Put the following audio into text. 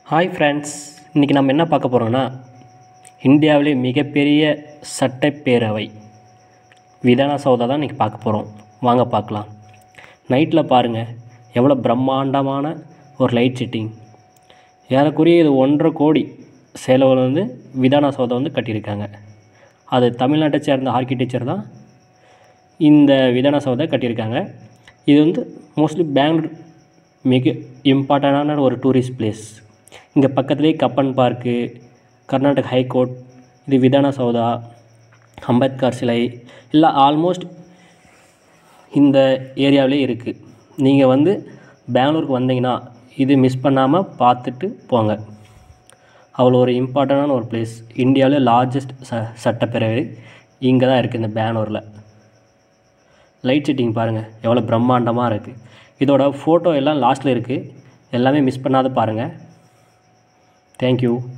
hi friends இன்றைக்கி நம்ம என்ன பார்க்க போகிறோம்னா இந்தியாவிலே மிகப்பெரிய சட்டப்பேரவை விதான சௌதா தான் இன்றைக்கி பார்க்க போகிறோம் வாங்க பார்க்கலாம் நைட்டில் பாருங்கள் எவ்வளோ பிரம்மாண்டமான ஒரு லைட் செட்டிங் ஏறக்குறைய இது ஒன்றரை கோடி செலவில் வந்து விதான சௌதா வந்து கட்டியிருக்காங்க அது தமிழ்நாட்டை சேர்ந்த ஆர்கிடெக்சர் தான் இந்த விதான சௌதா கட்டியிருக்காங்க இது வந்து மோஸ்ட்லி பெங்களூர் மிக இம்பார்ட்டண்டான ஒரு டூரிஸ்ட் பிளேஸ் இங்கே பக்கத்துலேயே கப்பன் பார்க்கு கர்நாடக ஹைகோர்ட் இது விதான சௌதா அம்பேத்கர் சிலை எல்லாம் ஆல்மோஸ்ட் இந்த ஏரியாவிலே இருக்குது நீங்கள் வந்து பெங்களூருக்கு வந்தீங்கன்னா இது மிஸ் பண்ணாமல் பார்த்துட்டு போங்க அவ்வளோ ஒரு இம்பார்ட்டண்டான ஒரு பிளேஸ் இந்தியாவிலே லார்ஜஸ்ட் ச சட்டப்பேரவை இங்கே தான் இருக்குது இந்த பெங்களூரில் லைட் செட்டிங் பாருங்கள் எவ்வளோ பிரம்மாண்டமாக இருக்குது இதோட ஃபோட்டோ எல்லாம் லாஸ்ட்டில் இருக்குது எல்லாமே மிஸ் பண்ணாத பாருங்கள் தேங்க்யூ